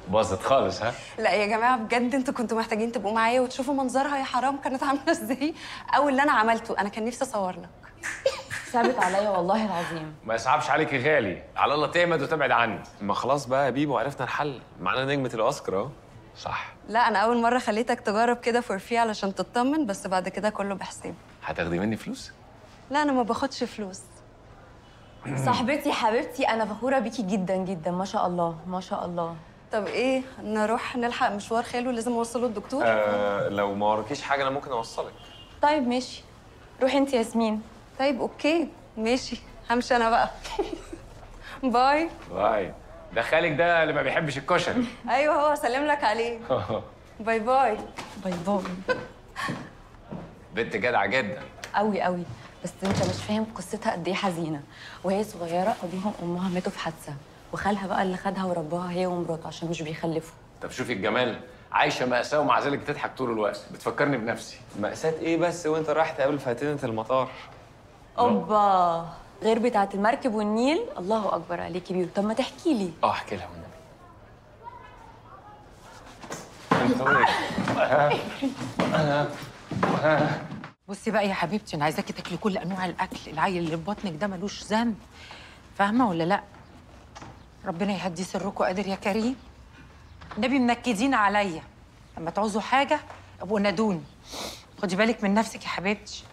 باظت خالص ها لا يا جماعه بجد انتوا كنتوا محتاجين تبقوا معايا وتشوفوا منظرها يا حرام كانت عامله ازاي او اللي انا عملته انا كان نفسي اصور لك ثابت عليا والله العظيم ما يصعبش عليك يا غالي على الله تعمد وتبعد عني ما خلاص بقى يا بيبو عرفنا الحل معانا نجمة الأوسكار أهو صح لا انا اول مره خليتك تجرب كده فور فري علشان تطمن بس بعد كده كله بحساب هتاخدي مني فلوس لا انا ما باخدش فلوس صاحبتي حبيبتي انا فخوره بيكي جدا جدا ما شاء الله ما شاء الله طب ايه نروح نلحق مشوار خاله لازم اوصله الدكتور آه لو ما وراكيش حاجة أنا ممكن أوصلك طيب ماشي روحي انت ياسمين طيب اوكي ماشي همشي انا بقى باي باي ده خالك ده اللي ما بيحبش الكشري ايوه هو سلم لك عليه باي باي باي باي بنت جدعه جدا قوي قوي بس انت مش فاهم قصتها قد ايه حزينه وهي صغيره ابوها وامها ماتوا في حادثه وخالها بقى اللي خدها ورباها هي ومراته عشان مش بيخلفوا طب شوفي الجمال عايشه مأساة ومع ذلك بتضحك طول الوقت بتفكرني بنفسي مأساة إيه بس وأنت رايح تقابل فاتنة المطار اوبا غير بتاعه المركب والنيل الله اكبر عليكي بيو طب ما تحكي لي اه احكي لها والنبي بصي بقى يا حبيبتي انا عايزاكي تاكلي كل انواع الاكل العيل اللي في بطنك ده ملوش ذنب فاهمه ولا لا ربنا يهدي سركم قادر يا كريم النبي منكدين عليا لما تعوزوا حاجه ابقوا نادوني خدي بالك من نفسك يا حبيبتي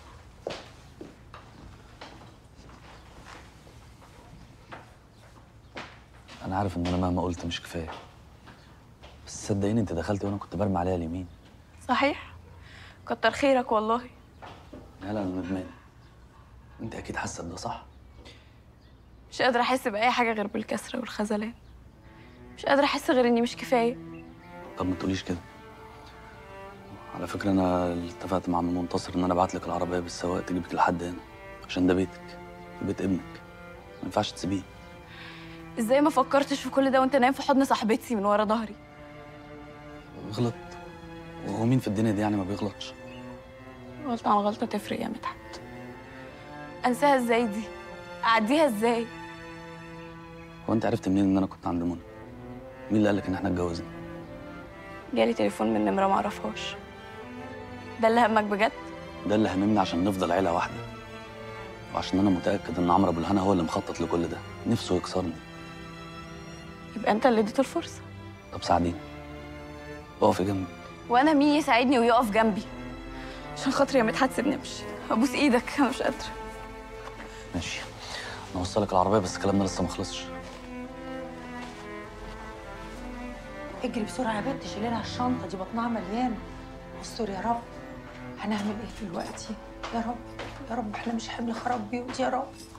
انا عارف ان انا مهما قلت مش كفايه بس صدقيني انت دخلت وانا كنت برمي عليها اليمين صحيح كتر خيرك والله لا لا انا ندمان انت اكيد حاسه بده صح مش قادرة أحس بأي حاجة غير بالكسرة والخذلان مش قادرة أحس غير إني مش كفاية طب ما تقوليش كده على فكره انا اتفقت مع عم منتصر ان انا ابعت لك العربيه بالسواق تجيبك لحد هنا عشان ده بيتك وبيت ابنك ما ينفعش تسيبيه إزاي ما فكرتش في كل ده وأنت نايم في حضن صاحبتي من ورا ظهري غلط وهو مين في الدنيا دي يعني ما بيغلطش غلطة عن غلطة تفرق يا مدحت أنساها إزاي دي أعديها إزاي هو انت عرفت منين ان انا كنت عند منى مين اللي قال لك ان احنا اتجوزنا جالي تليفون من نمرة معرفهاش ده اللي همك بجد ده اللي هممني عشان نفضل عيله واحده وعشان انا متاكد ان عمرو ابو الهنا هو اللي مخطط لكل ده نفسه يكسرني يبقى أنت اللي اديته الفرصة طب ساعديني اقفي جنبي وأنا مين يساعدني ويقف جنبي عشان خاطري يا مدحت سيبني أمشي أبوس إيدك أنا مش قادرة ماشي نوصلك العربيه بس كلامنا لسه ما خلصش اجري بسرعه يا بنت شيلي لها الشنطه دي بطنها مليانه استر يا رب هنعمل ايه دلوقتي يا رب يا رب احنا مش حمل خراب بيوت يا رب